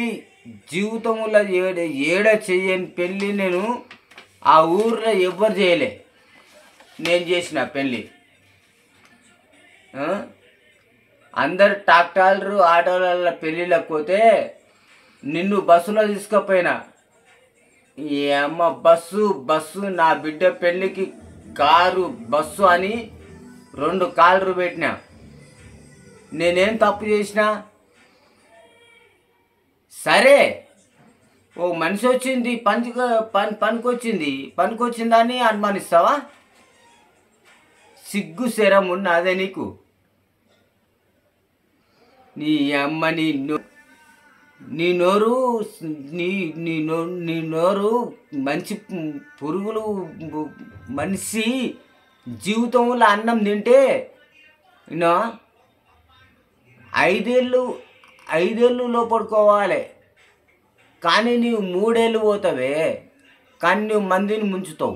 జీవితంలో ఏడ ఏడ చెయ్యని పెళ్ళి నేను ఆ ఊర్లో ఎవ్వరు చేయలే నేను చేసిన పెళ్ళి ఆ? అందరు ట్రాక్టర్లు ఆటోల పెళ్ళిళ్ళకి పోతే నిన్ను బస్సులో తీసుకుపోయినా ఈ అమ్మ బస్సు బస్సు నా బిడ్డ పెళ్ళికి కారు బస్సు అని రెండు కాళ్ళు పెట్టినా నేనేం తప్పు చేసినా సరే ఓ మనిషి వచ్చింది పని పని పనికొచ్చింది పనికొచ్చిందని అనుమానిస్తావా సిగ్గు శరం ఉన్నదే నీకు నీ అమ్మ నీ నో- నీ నోరు నీ నీ నో నీ నోరు మంచి పురుగులు మనిషి జీవితంలో అన్నం తింటే విన్నా ఐదేళ్ళు ఐదేళ్ళు లోపడుకోవాలి కానీ నీవు మూడేళ్ళు పోతావే కానీ నువ్వు మందిని ముంచుతావు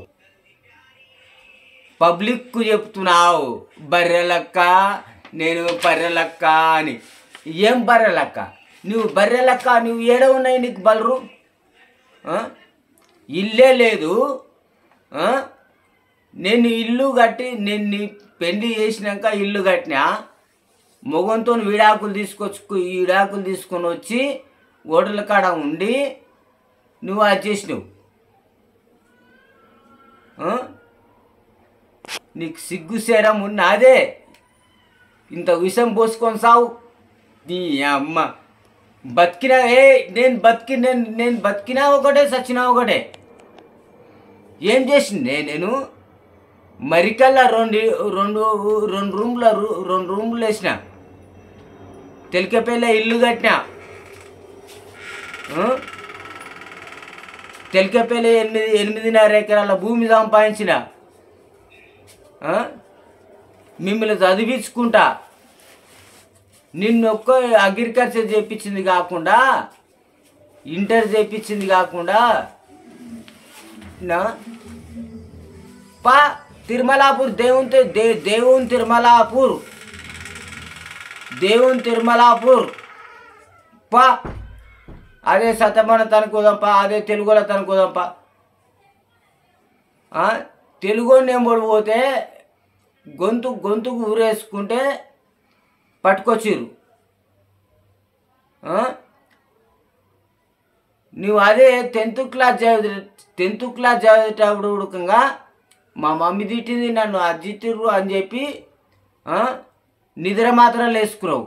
పబ్లిక్కు చెప్తున్నావు బర్రెలక్క నేను బర్రెలక్క అని ఏం బర్రెలక్క నువ్వు బర్రెలక్క నువ్వు ఏడ ఉన్నాయి నీకు బలరు ఆ? ఇల్లే లేదు ఆ? నేను ఇల్లు కట్టి నేను నీ పెళ్లి చేసినాక ఇల్లు కట్టినా మొగంతో విడాకులు తీసుకొచ్చుకు ఈ విడాకులు తీసుకొని వచ్చి ఓటల కాడ ఉండి నువ్వు అది చేసినావు ఆ? నీకు సిగ్గు శరం ఉన్నదే ఇంత విషం పోసుకొని సావు నీ అమ్మ బతికినా ఏ నేను బతికి నేను నేను బతికినా ఒకటే చచ్చినా ఒకటే ఏం చేసింది నేను మరికల్లా రెండు రెండు రెండు రూమ్ల రూ- రెండు రూమ్లు వేసిన తెలికపల్లి ఇల్లు కట్టినా ఆ? తెలికపల్లి ఎనిమిది ఎనిమిదిన్నర ఎకరాల భూమి సంపాదించిన ఆ? మిమ్మల్ని చదివించుకుంటా నిన్నొక్క అగ్రికల్చర్ చేయించింది కాకుండా ఇంటర్ చేయించింది కాకుండా నా పా తిరుమలాపూర్ దేవుని తి- దే దేవుని తిరుమలాపూర్ దేవుని తిరుమలాపూర్ పా అదే సతమన తనుకోదాంపా అదే తెలుగులో తనుకోదాంపా తెలుగు నెంబడి పోతే గొంతు గొంతుకు ఊరేసుకుంటే పట్టుకొచ్చిర్రు ఆ? నువ్వు అదే టెన్త్ క్లాస్ చదివి టెన్త్ క్లాస్ చదివేటప్పుడు ఉడకంగా మా మమ్మీ తిట్టింది నన్ను అది తిర్రు అని చెప్పి ఆ? నిద్ర మాత్రం వేసుకున్నావు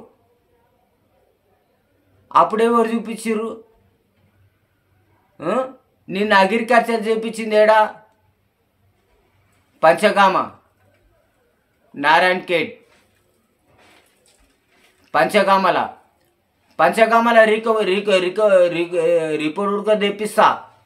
అప్పుడెవరు చూపించిర్రు ఆ? నిన్ను అగ్రికల్చర్ చేయించింది ఏడా పంచగామ నారాయణ్ ఖేడ్ పంచగామల పంచగామల రికవ రిక రిక రిక రిపోర్ట్ కూడా తెప్పిస్తా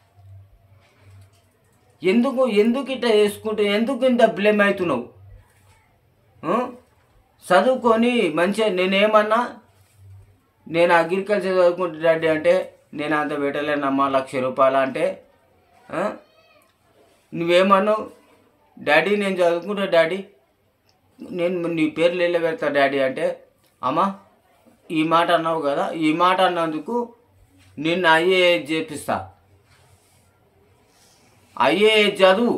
ఎందుకు ఎందుకు ఇట్లా చేసుకుంటూ ఎందుకు ఇంత బ్లేమ్ అవుతున్నావు ఆ? చదువుకొని మంచిగా నేనేమన్నా నేను అగ్రికల్చర్ చదువుకుంటే డాడీ అంటే నేను అంత పెట్టలేనమ్మా లక్ష రూపాయలు అంటే ఆ? నువ్వేమన్నావు డాడీ నేను చదువుకుంటా డాడీ నేను నీ పేర్లు వెళ్ళి పెడతా డాడీ అంటే అమ్మా ఈ మాట అన్నావు కదా ఈ మాట అన్నందుకు నిన్ను ఐఏఎస్ చేపిస్తా ఐఏఎస్ చదువు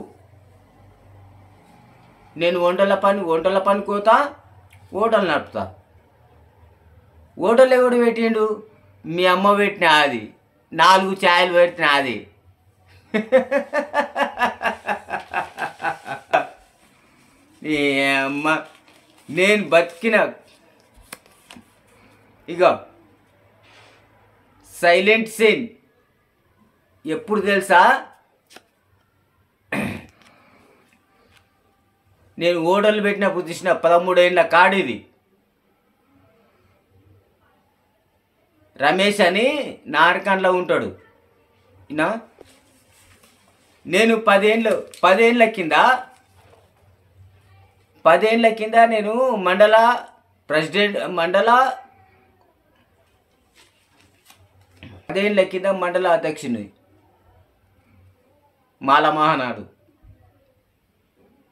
నేను వంటల పని వంటల పని కోతా ఓటలు నడుపుతా ఓటలు ఎవడు పెట్టిండు మీ అమ్మ పెట్టిన అది నాలుగు ఛాయలు పెట్టిన అది ఏ అమ్మ నేను బతికిన ఇక సైలెంట్ సీన్ ఎప్పుడు తెలుసా నేను ఓడలు పెట్టినప్పుడు చూసిన పదమూడేళ్ళ కాడు ఇది రమేష్ అని నారకండ్లో ఉంటాడు ఇనా నేను పదేళ్ళు పదేళ్ళ కింద పదేళ్ళ కింద నేను మండల ప్రెసిడెంట్ మండల పదేళ్ళ కింద మండల అధ్యక్షుని మాల మహానాడు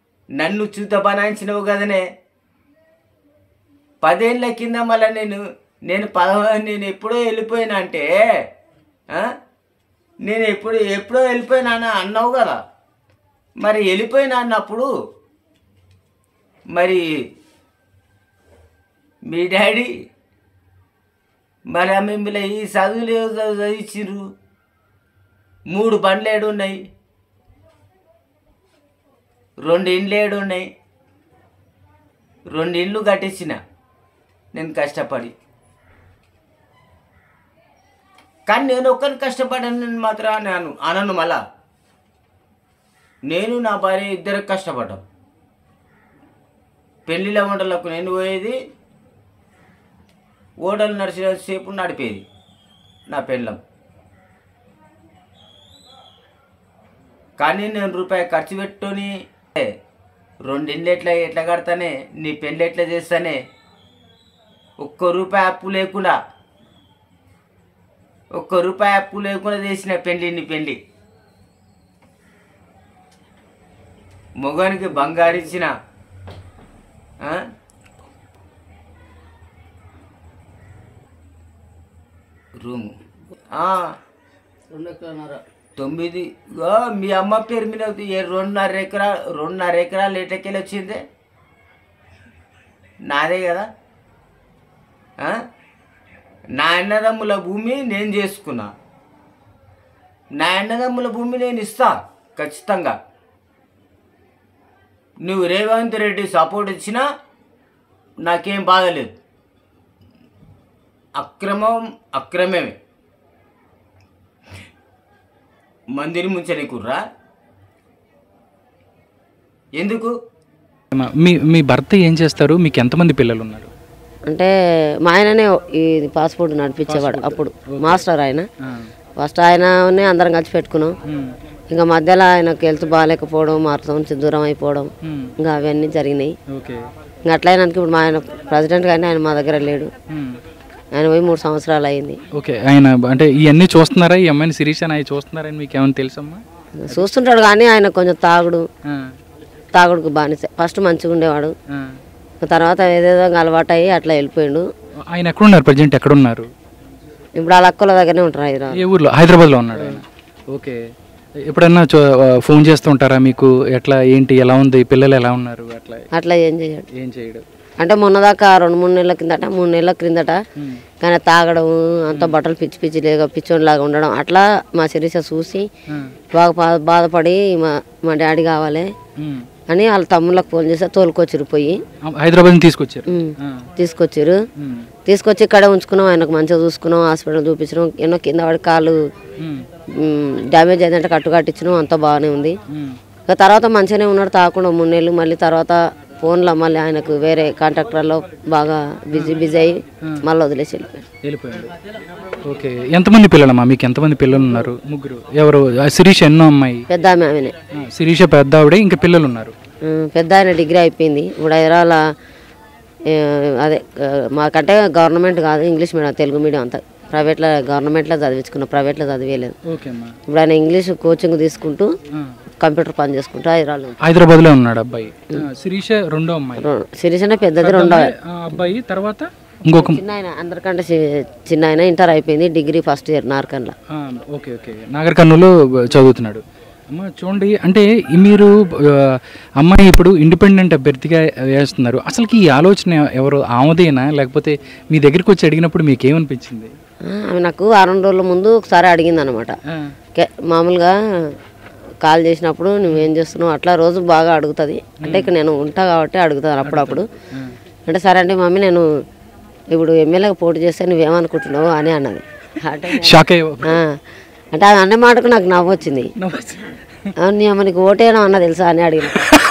నన్ను చూత బనాయించినవు కదనే పదేళ్ళ కింద మళ్ళీ నేను నేను పదవ నేను ఎప్పుడో వెళ్ళిపోయినా అంటే ఆ? నేను ఎప్పుడు ఎప్పుడో వెళ్ళిపోయినా అని అన్నావు కదా మరి వెళ్ళిపోయినా అన్నప్పుడు మరి మీ డాడీ మరి ఆ మిమ్మల్ని ఈ చదువులు ఏదో చదువు చదివించిర్రు మూడు బండ్లు ఏడు ఉన్నాయి రెండు ఇండ్లు ఏడు ఉన్నాయి రెండు ఇండ్లు కట్టించిన నేను కష్టపడి కానీ నేను ఒక్కరిని కష్టపడాను మాత్రం నేను అనను మళ్ళా నేను నా భార్య ఇద్దరు కష్టపడ్డాం పెళ్ళిళ్ళ వంటలకు నేను పోయేది ఓడలు నడిచేసేపు నడిపేది నా పెళ్ళం కానీ నేను రూపాయి ఖర్చు పెట్టుకొని రెండిండ్లు ఎట్లా ఎట్లా కడతానే నీ పెళ్ళి ఎట్లా చేస్తానే ఒక్క రూపాయి అప్పు లేకుండా ఒక్క రూపాయి అప్పు లేకుండా చేసిన పెళ్ళి నీ పెళ్ళి మొగానికి బంగారిచ్చిన ఆ? రూము ఆ, రెండు ఎకరాన్నర తొమ్మిది ఓ, మీ అమ్మ పేరు మీద ఏ రెండున్నర ఎకరా రెండున్నర ఎకరాలు ఎటకెళ్ళి వచ్చింది నాదే కదా ఆ? నా అన్నదమ్ముల భూమి నేను చేసుకున్నా నా అన్నదమ్ముల భూమి నేను ఇస్తా ఖచ్చితంగా నువ్వు రేవంత్ రెడ్డి సపోర్ట్ ఇచ్చినా నాకేం బాధలేదు అక్రమం అక్రమమే మందిని ముంచని కుర్రా ఎందుకు అమ్మా, మీ మీ భర్త ఏం చేస్తారు మీకు ఎంతమంది పిల్లలు ఉన్నారు అంటే మా ఆయననే ఈ పాస్పోర్ట్ నడిపించేవాడు అప్పుడు మాస్టర్ ఆయన ఫస్ట్ ఆయననే అందరం కలిసి పెట్టుకున్నాం ఇంకా మధ్యలో ఆయనకు హెల్త్ బాగాలేకపోవడం మాతో నుంచి దూరం అయిపోవడం ఇంకా అవన్నీ జరిగినాయి ఓకే ఇంకా అట్లయినానికి ఇప్పుడు మా ఆయన ప్రెసిడెంట్ కానీ ఆయన మా దగ్గర లేడు ఆయన పోయి మూడు సంవత్సరాలు అయింది ఓకే ఆయన అంటే ఇవన్నీ చూస్తున్నారా ఈ అమ్మాయిని శిరీష్ అని అవి చూస్తున్నారని మీకు ఏమైనా తెలుసమ్మా చూస్తుంటాడు కానీ ఆయన కొంచెం తాగుడు ఆ, తాగుడుకు బానిస ఫస్ట్ మంచిగా ఉండేవాడు ఆ. తర్వాత ఏదేదో అలవాటు అయ్యి అట్లా వెళ్ళిపోయిండు ఆయన ఎక్కడున్నారు ప్రజెంట్ ఎక్కడున్నారు ఇప్పుడు వాళ్ళ అక్కల దగ్గరనే ఉంటారు హైదరాబాద్ ఏ ఊర్లో హైదరాబాద్లో ఉన్నాడు ఆయన ఓకే ఎప్పుడన్నా చూ- ఫోన్ చేస్తూ ఉంటారా మీకు ఎట్లా ఏంటి ఎలా ఉంది పిల్లలు ఎలా ఉన్నారు అట్లా అట్లా ఏం చేయడు ఏం చేయడు అంటే మొన్నదాకా రెండు మూడు నెలల కిందట మూడు నెలల క్రిందట కానీ తాగడం అంత బట్టలు పిచ్చి పిచ్చి లేక పిచ్చోనిలాగా ఉండడం అట్లా మా శిరీష చూసి బాగా బా- బాధపడి మా మా డాడీ కావాలి ఉమ్. అని వాళ్ళ తమ్ముళ్ళకి ఫోన్ చేస్తే తోలుకొచ్చిరు పోయి హైదరాబాద్ తీసుకొచ్చారు ఉమ్. ఆ. తీసుకొచ్చారు ఉమ్. తీసుకొచ్చి ఇక్కడ ఉంచుకున్నాం ఆయనకు మంచిగా చూసుకున్నాం హాస్పిటల్ చూపించినాం ఎన్నో కింద పడి కాళ్ళు ఉమ్. ఉమ్, డ్యామేజ్ అయిందంటే కట్టు కట్టించినాం అంతా బాగానే ఉంది ఉమ్. ఇక తర్వాత మంచిగానే ఉన్నాడు తాకుండా మూడు నెలలు మళ్ళీ తర్వాత ఫోన్లో మళ్ళీ ఆయనకు వేరే కాంట్రాక్టర్లో బాగా బిజీ బిజీ అయ్యి మళ్ళీ వదిలేసి వెళ్ళిపోయాడు వెళ్ళిపోయాడు ఓకే ఎంతమంది పిల్లలమ్మా మీకు ఎంతమంది పిల్లలు ఉన్నారు ముగ్గురు ఎవరు ఆ శిరీష ఎన్నో అమ్మాయి పెద్ద ఆమె ఆమెనే ఆ, శిరీష పెద్ద ఆవిడే ఇంకా పిల్లలు ఉన్నారు ఉమ్, పెద్ద ఆయన డిగ్రీ అయిపోయింది ఇప్పుడు హైదరాబాద్ అదే ఆ, మాకంటే గవర్నమెంట్ కాదు ఇంగ్లీష్ మీడియం తెలుగు మీడియం అంతా ప్రైవేట్లో గవర్నమెంట్లో చదివించుకున్నాం ప్రైవేట్లో చదివేయలేదు ఓకే అమ్మా ఇప్పుడు ఆయన ఇంగ్లీష్ కోచింగ్ తీసుకుంటూ కంప్యూటర్ పని చేసుకుంటూ హైదరాబాద్ ఉంటాడు. హైదరాబాద్లో ఉన్నాడు అబ్బాయి ఆ, శిరీష రెండో అమ్మాయి రో- శిరీషనే పెద్దది రెండో ఆ అబ్బాయి తర్వాత ఇంకొక చిన్న ఆయన అందరికంటే చి- చిన్న ఆయన ఇంటర్ అయిపోయింది డిగ్రీ ఫస్ట్ ఇయర్ నార్కన్లో ఆ, ఓకే ఓకే నాగర్ కర్నూలు చదువుతున్నాడు అమ్మ చూడండి అంటే ఈ మీరు ఆ, అమ్మాయి ఇప్పుడు ఇండిపెండెంట్ అభ్యర్థిగా వేస్తున్నారు అసలుకి ఈ ఆలోచన ఎవరు ఆమదేనా లేకపోతే మీ దగ్గరికి వచ్చి అడిగినప్పుడు మీకు ఏమనిపించింది ఆమె నాకు వారం రోజుల ముందు ఒకసారి అడిగింది అనమాట మామూలుగా కాల్ చేసినప్పుడు నువ్వేం చేస్తున్నావు అట్లా రోజు బాగా అడుగుతుంది అంటే ఇక్కడ నేను ఉంటా కాబట్టి అడుగుతాను అప్పుడప్పుడు అంటే సరే అంటే మమ్మీ నేను ఇప్పుడు ఎమ్మెల్యేగా పోటీ చేస్తే నువ్వేమనుకుంటున్నావు అని అన్నది అంటే షాక్ అయ్యే ఆ, అంటే అది అనే మాటకు నాకు నవ్వు వచ్చింది "ఆ, నీ అమ్మ నీకు ఓటేయడం అన్న తెలుసా అని అడిగిన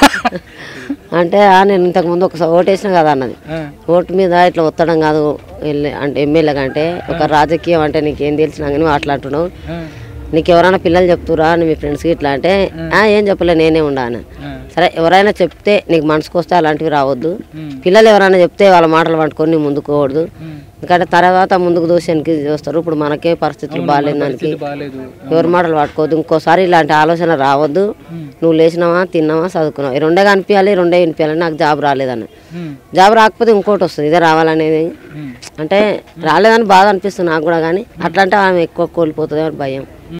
అంటే "ఆ, నేను ఇంతకుముందు ఒకసారి ఓటేసిన కదా అన్నది ఓటు మీద ఇట్లా ఒత్తడం కాదు ఎల్లే- అంటే ఎమ్మెల్యే అంటే ఒక రాజకీయం అంటే నీకేం తెలిసినా కానీ నువ్వు అట్లా అంటున్నావు నీకు ఎవరైనా పిల్లలు చెప్తురా అని మీ ఫ్రెండ్స్కి ఇట్లా అంటే "ఆ, ఏం చెప్పలే నేనే ఉండా అని సరే ఎవరైనా చెప్తే నీకు మనసుకు వస్తే అలాంటివి రావద్దు పిల్లలు ఎవరైనా చెప్తే వాళ్ళ మాటలు పట్టుకొని నీ ముందుకు పోవద్దు ఎందుకంటే తర్వాత ముందుకు దూసి వెనక్కి చూస్తారు ఇప్పుడు మనకే పరిస్థితులు బాగాలేదు దానికి బాగాలేదు ఎవరి మాటలు పట్టుకోవద్దు ఇంకోసారి ఇలాంటి ఆలోచన రావద్దు నువ్వు లేచినావా తిన్నావా చదువుకున్నావా ఈ రెండే కనిపించాలి రెండే వినిపించాలి నాకు జాబ్ రాలేదని జాబ్ రాకపోతే ఇంకోటి వస్తుంది ఇదే రావాలనేది అంటే రాలేదని బాధ అనిపిస్తుంది నాకు కూడా కానీ అట్లా అంటే ఆమె ఎక్కువ కోల్పోతుంది అని భయం